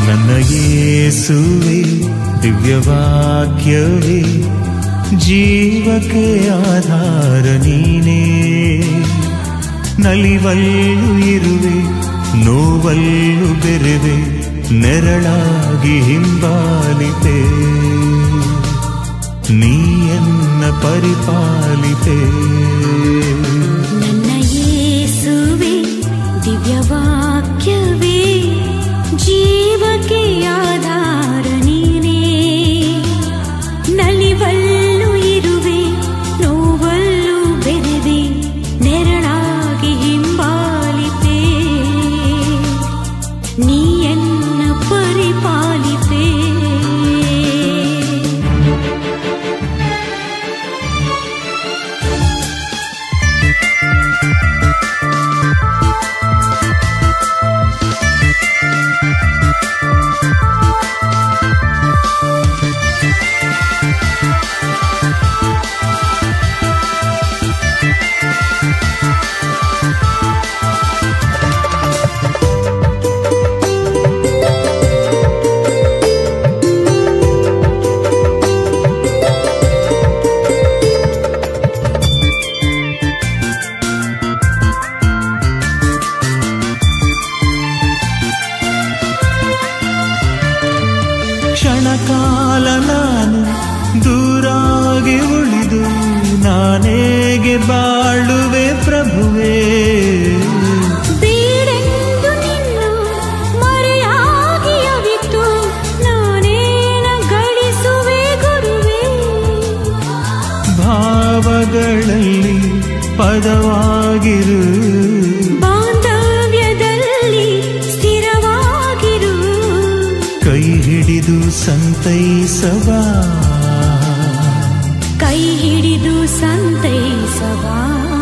ನನ್ನ ಯೇಸುವೆ ದಿವ್ಯವಾಕ್ಯವೇ ಜೀವಕ್ಕೆ ಆಧಾರ ನೀನೇ ನಲಿವಲ್ಲು ಇರುವೆ ನೋವಲ್ಲು ಬೆರೆವೆ ನೆರಳಾಗಿ ಹಿಂಬಾಲಿತೆ ನೀಯನ್ನ ಪರಿಪಾಲಿತೆ ನನ್ನ ಯೇಸುವೆ ದಿವ್ಯವಾಕ್ಯವೇ ಜೀವಕ್ಕೆ ಆಧಾರ ನೀನೇ ನಲಿವಲ್ಲು ಇರುವೆ ನೋವಲ್ಲು ಬೆರೆದೆ ನೆರಳಾಗಿ ಹಿಂಬಾಲಿತೆ ನೀಯನ್ನ ಪರಿಪಾಲಿತೆ ಕ್ಷಣಕಾಲ ನಾನು ದೂರಾಗಿ ಉಳಿದು ನಾನೇಗೆ ಬಾಳುವೆ ಪ್ರಭುವೇ ಬೇಡೆಂದು ನಿನ್ನು ಮರೆಯಾಗಿ ಅವಿತು ನಾನೇನ ಗಳಿಸುವೆ ಗುರುವೇ ಭಾವಗಳಲ್ಲಿ ಪದವಾಗಿರು ಬಾಂಧವ್ಯದಲ್ಲಿ ಸ್ಥಿರವಾಗಿರು ಕೈ ಹಿಡಿದು ಸಂತೈಸಬಾ ಕೈ ಹಿಡಿದು ಸಂತೈಸವಾ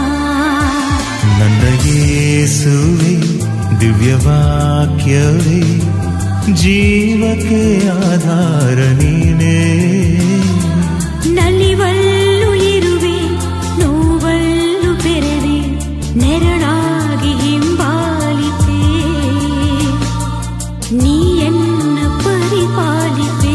ನನ್ನ ಯೇಸುವೆ ದಿವ್ಯವಾಕ್ಯವೇ ಜೀವಕ್ಕೆ ಆಧಾರ ನೀನೇ ನಲಿವಲ್ಲು ಇರುವೆ ನೋವಲ್ಲು ಬೆರೆದೆ ನೆರಳಾಗಿ ಹಿಂಬಾಲಿತೆ ನೀಯನ್ನ ಪರಿಪಾಲಿತೆ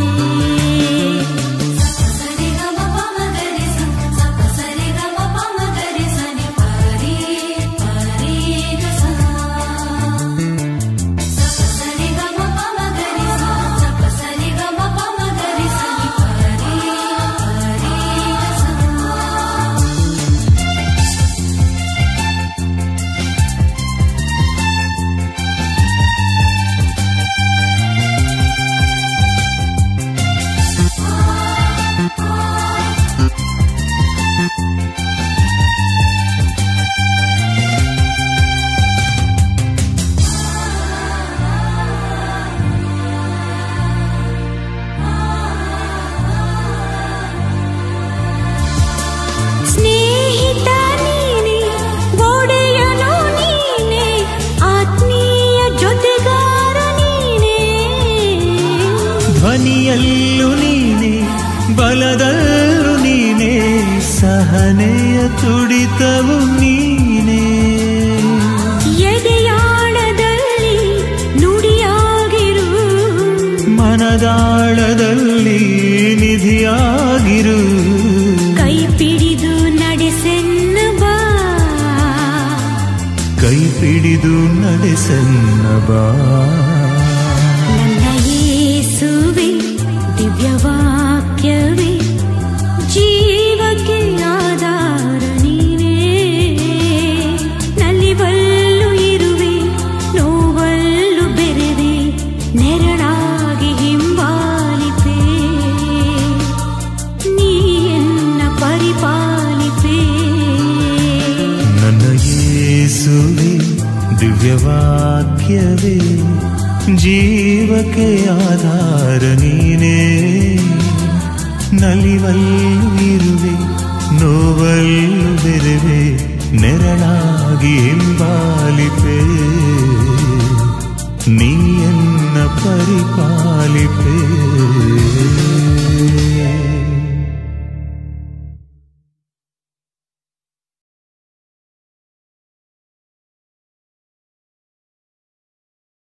ಸ್ನೇಹಿತ ನೀನೆ ಒಡೆಯನು ನೀನೆ ಆತ್ಮೀಯ ಜೊತೆಗಾರ ನೀನೆ ಧ್ವನಿಯಲ್ಲೂ ನೀನೆ ಬಲದಲ್ಲೂ ನೀನೆ ಸಹನೆಯ ತುಡಿತವು ನೀನೆ ಎದೆಯಾಳದಲ್ಲಿ ನುಡಿಯಾಗಿರು ಮನದಾಳದಲ್ಲಿ ನಿಧಿಯಾಗಿರು ಕೈ ಪಿಡಿದು ನಡೆಸೆನ್ನ ಬಾ ಕೈ ಪಿಡಿದು ನಡೆಸನ್ನ ಬಾ ನನ್ನ ಯೇಸುವೆ ದಿವ್ಯವಾಕ್ಯವೇ ಜೀವಕ್ಕೆ ಆಧಾರ ನೀನೇ ನಲಿವಲ್ಲು ಇರುವೆ ನೋವಲ್ಲು ಬೆರೆದೆ ನೆರಳಾಗಿ ಹಿಂಬಾಲಿತೆ ನೀಯನ್ನ ಪರಿಪಾಲಿತೆ ನನ್ನ ಯೇಸುವೆ ದಿವ್ಯವಾಕ್ಯವೇ ಜೀವಕ್ಕೆ ಆಧಾರ ನೀನೇ ನಲಿವಲ್ಲು ಇರುವೆ ನೋವಲ್ಲು ಬೆರೆವೆ ನೆರಳಾಗಿ ಹಿಂಬಾಲಿಪೆ ನೀಯನ್ನ ಪರಿಪಾಲಿಪೆ